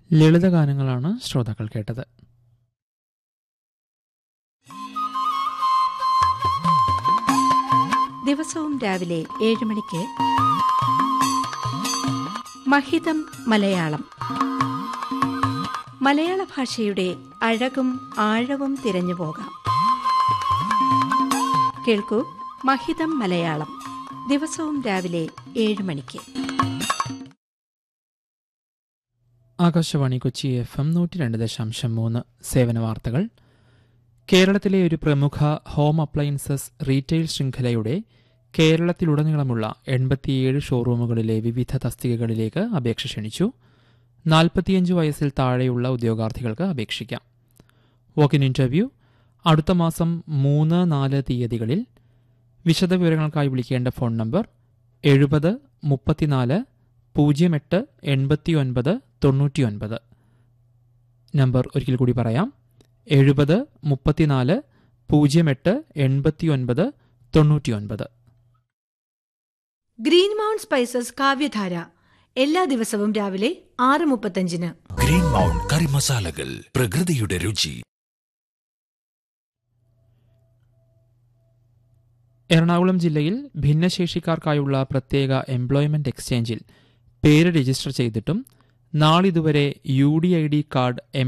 ലളിതഗാനങ്ങളാണ് ശ്രോതാക്കൾ കേട്ടത് ദിവസവും രാവിലെ ഏഴ് മണിക്ക് മഹിതം മലയാളം മലയാള ഭാഷയുടെ അഴകും ആഴവും തിരഞ്ഞു പോകാം കേൾക്കൂ മഹിതം മലയാളം ദിവസവും രാവിലെ ഏഴ് മണിക്ക് ആകാശവാണി കൊച്ചി എഫ് എം നൂറ്റി രണ്ട് ദശാംശം മൂന്ന് സേവന വാർത്തകൾ കേരളത്തിലെ ഒരു പ്രമുഖ ഹോം അപ്ലയൻസസ് റീറ്റെയിൽ ശൃംഖലയുടെ കേരളത്തിലുടനീളമുള്ള എൺപത്തിയേഴ് ഷോറൂമുകളിലെ വിവിധ തസ്തികകളിലേക്ക് അപേക്ഷ ക്ഷണിച്ചു നാൽപ്പത്തിയഞ്ച് വയസ്സിൽ താഴെയുള്ള ഉദ്യോഗാർത്ഥികൾക്ക് അപേക്ഷിക്കാം വോക്കിൻ ഇന്റർവ്യൂ അടുത്ത മാസം മൂന്ന് നാല് തീയതികളിൽ വിശദവിവരങ്ങൾക്കായി വിളിക്കേണ്ട ഫോൺ നമ്പർ എഴുപത് മുപ്പത്തിനാല് പൂജ്യം എട്ട് എൺപത്തി ഒൻപത് തൊണ്ണൂറ്റി ഒൻപത് നമ്പർ ഒരിക്കൽ കൂടി പറയാം എഴുപത് മുപ്പത്തിനാല് പൂജ്യം എട്ട് എൺപത്തി ഒൻപത് തൊണ്ണൂറ്റി ഒൻപത് ഗ്രീൻ മൗണ്ട് സ്പൈസസ് കാവ്യധാര എല്ലാ ദിവസവും രാവിലെ ആറ് മുപ്പത്തഞ്ചിന് ഗ്രീൻ മൗണ്ട് കറി മസാലകൾ പ്രകൃതിയുടെ രുചി എറണാകുളം ജില്ലയിൽ ഭിന്നശേഷിക്കാർക്കായുള്ള പ്രത്യേക എംപ്ലോയ്മെന്റ് എക്സ്ചേഞ്ചിൽ പേര് രജിസ്റ്റർ ചെയ്തിട്ടും നാളിതുവരെ U D I D card M